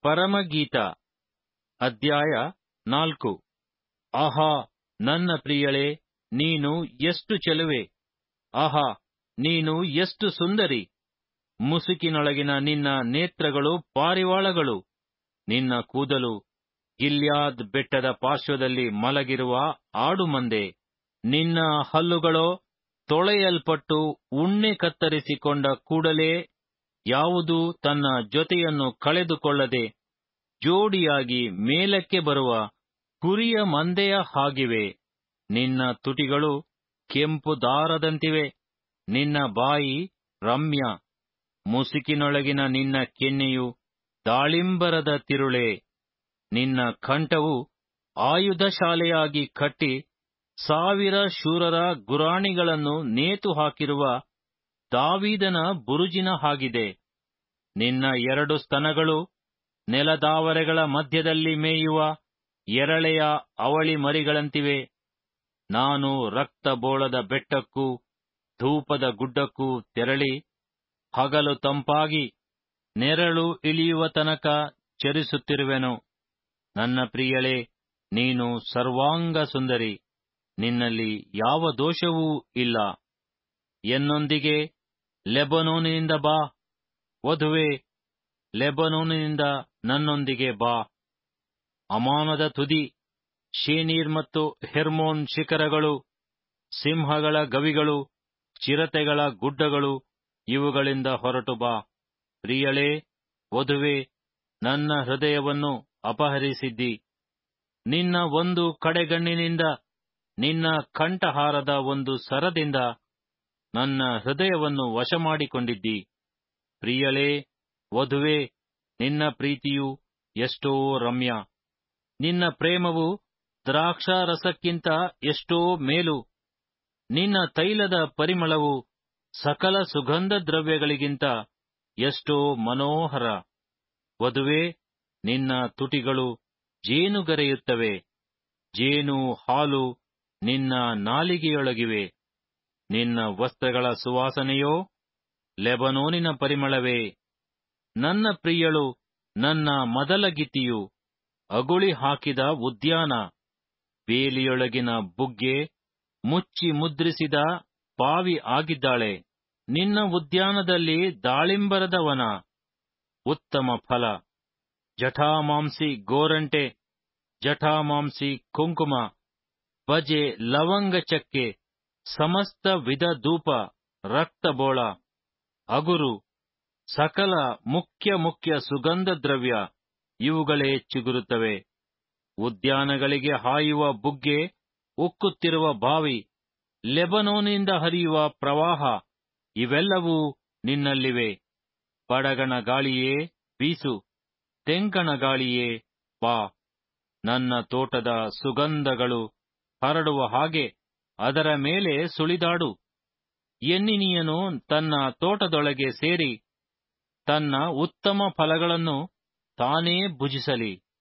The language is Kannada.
ಪರಮಗೀತ ಅಧ್ಯಾಯ ನಾಲ್ಕು ಆಹಾ ನನ್ನ ಪ್ರಿಯಳೇ ನೀನು ಎಷ್ಟು ಚೆಲುವೆ ಆಹಾ ನೀನು ಎಷ್ಟು ಸುಂದರಿ ಮುಸುಕಿನೊಳಗಿನ ನಿನ್ನ ನೇತ್ರಗಳು ಪಾರಿವಾಳಗಳು ನಿನ್ನ ಕೂದಲು ಗಿಲ್ಯಾದ್ ಬೆಟ್ಟದ ಪಾರ್ಶ್ವದಲ್ಲಿ ಮಲಗಿರುವ ಆಡುಮಂದೆ ನಿನ್ನ ಹಲ್ಲುಗಳೋ ತೊಳೆಯಲ್ಪಟ್ಟು ಉಣ್ಣೆ ಕತ್ತರಿಸಿಕೊಂಡ ಕೂಡಲೇ ಯಾವುದು ತನ್ನ ಜೊತೆಯನ್ನು ಕಳೆದುಕೊಳ್ಳದೆ ಜೋಡಿಯಾಗಿ ಮೇಲಕ್ಕೆ ಬರುವ ಕುರಿಯ ಮಂದೆಯ ಹಾಗಿವೆ ನಿನ್ನ ತುಟಿಗಳು ಕೆಂಪು ದಾರದಂತಿವೆ ನಿನ್ನ ಬಾಯಿ ರಮ್ಯ ಮುಸುಕಿನೊಳಗಿನ ನಿನ್ನ ಕೆನ್ನೆಯು ದಾಳಿಂಬರದ ತಿರುಳೆ ನಿನ್ನ ಕಂಠವು ಆಯುಧ ಶಾಲೆಯಾಗಿ ಕಟ್ಟಿ ಸಾವಿರ ಶೂರರ ಗುರಾಣಿಗಳನ್ನು ನೇತು ಹಾಕಿರುವ ದಾವೀದನ ಬುರುಜಿನ ಹಾಗಿದೆ ನಿನ್ನ ಎರಡು ಸ್ತನಗಳು ನೆಲದಾವರೆಗಳ ಮಧ್ಯದಲ್ಲಿ ಮೇಯುವ ಎರಳೆಯ ಅವಳಿ ಮರಿಗಳಂತಿವೆ ನಾನು ರಕ್ತಬೋಳದ ಬೆಟ್ಟಕ್ಕೂ ಧೂಪದ ಗುಡ್ಡಕ್ಕೂ ತೆರಳಿ ಹಗಲು ತಂಪಾಗಿ ನೆರಳು ಇಳಿಯುವ ತನಕ ಚರಿಸುತ್ತಿರುವೆನು ನನ್ನ ಪ್ರಿಯಳೇ ನೀನು ಸರ್ವಾಂಗ ಸುಂದರಿ ನಿನ್ನಲ್ಲಿ ಯಾವ ದೋಷವೂ ಇಲ್ಲ ಎನ್ನೊಂದಿಗೆ ಲೆಬನೋನಿನಿಂದ ಬಾ ವಧುವೆ ಲೆಬನೋನಿನಿಂದ ನನ್ನೊಂದಿಗೆ ಬಾ ಅಮಾನದ ತುದಿ ಶೇನೀರ್ ಮತ್ತು ಹೆರ್ಮೋನ್ ಶಿಖರಗಳು ಸಿಂಹಗಳ ಗವಿಗಳು ಚಿರತೆಗಳ ಗುಡ್ಡಗಳು ಇವುಗಳಿಂದ ಹೊರಟು ಬಾ ಪ್ರಿಯಳೇ ವಧುವೆ ನನ್ನ ಹೃದಯವನ್ನು ಅಪಹರಿಸಿದ್ದಿ ನಿನ್ನ ಒಂದು ಕಡೆಗಣ್ಣಿನಿಂದ ನಿನ್ನ ಕಂಠಹಾರದ ಒಂದು ಸರದಿಂದ ನನ್ನ ಹೃದಯವನ್ನು ವಶಮಾಡಿಕೊಂಡಿದ್ದಿ ಪ್ರಿಯಳೇ ವಧುವೆ ನಿನ್ನ ಪ್ರೀತಿಯು ಎಷ್ಟೋ ರಮ್ಯ ನಿನ್ನ ಪ್ರೇಮವು ದ್ರಾಕ್ಷಾರಸಕ್ಕಿಂತ ಎಷ್ಟೋ ಮೇಲು ನಿನ್ನ ತೈಲದ ಪರಿಮಳವು ಸಕಲ ಸುಗಂಧ ದ್ರವ್ಯಗಳಿಗಿಂತ ಎಷ್ಟೋ ಮನೋಹರ ವಧುವೆ ನಿನ್ನ ತುಟಿಗಳು ಜೇನುಗರೆಯುತ್ತವೆ ಜೇನು ಹಾಲು ನಿನ್ನ ನಾಲಿಗೆಯೊಳಗಿವೆ ನಿನ್ನ ವಸ್ತ್ರಗಳ ಸುವಾಸನೆಯೋ ಲೆಬನೋನಿನ ಪರಿಮಳವೇ ನನ್ನ ಪ್ರಿಯಳು ನನ್ನ ಮೊದಲ ಗಿತ್ತಿಯು ಅಗುಳಿ ಹಾಕಿದ ಉದ್ಯಾನ ಬೇಲಿಯೊಳಗಿನ ಬುಗ್ಗೆ ಮುಚ್ಚಿ ಮುದ್ರಿಸಿದ ಬಾವಿ ಆಗಿದ್ದಾಳೆ ನಿನ್ನ ಉದ್ಯಾನದಲ್ಲಿ ದಾಳಿಂಬರದ ವನ ಉತ್ತಮ ಫಲ ಜಠಾಮಾಂಸಿ ಗೋರಂಟೆ ಜಠಾಮಾಂಸಿ ಕುಂಕುಮ ಬಜೆ ಲವಂಗ ಚಕ್ಕೆ ಸಮಸ್ತ ವಿಧ ಧೂಪ ರಕ್ತಬೋಳ ಅಗುರು ಸಕಲ ಮುಖ್ಯ ಮುಖ್ಯ ಸುಗಂಧ ದ್ರವ್ಯ ಇವುಗಳೇ ಚಿಗುರುತ್ತವೆ ಉದ್ಯಾನಗಳಿಗೆ ಹಾಯುವ ಬುಗ್ಗೆ ಉಕ್ಕುತ್ತಿರುವ ಬಾವಿ ಲೆಬನೋನಿಂದ ಹರಿಯುವ ಪ್ರವಾಹ ಇವೆಲ್ಲವೂ ನಿನ್ನಲ್ಲಿವೆ ಬಡಗಣ ಗಾಳಿಯೇ ಬೀಸು ತೆಂಕಣ ಗಾಳಿಯೇ ಬಾ ನನ್ನ ತೋಟದ ಸುಗಂಧಗಳು ಹರಡುವ ಹಾಗೆ ಅದರ ಮೇಲೆ ಸುಳಿದಾಡು ಎನ್ನಿನಿಯನು ತನ್ನ ತೋಟದೊಳಗೆ ಸೇರಿ ತನ್ನ ಉತ್ತಮ ಫಲಗಳನ್ನು ತಾನೇ ಭುಜಿಸಲಿ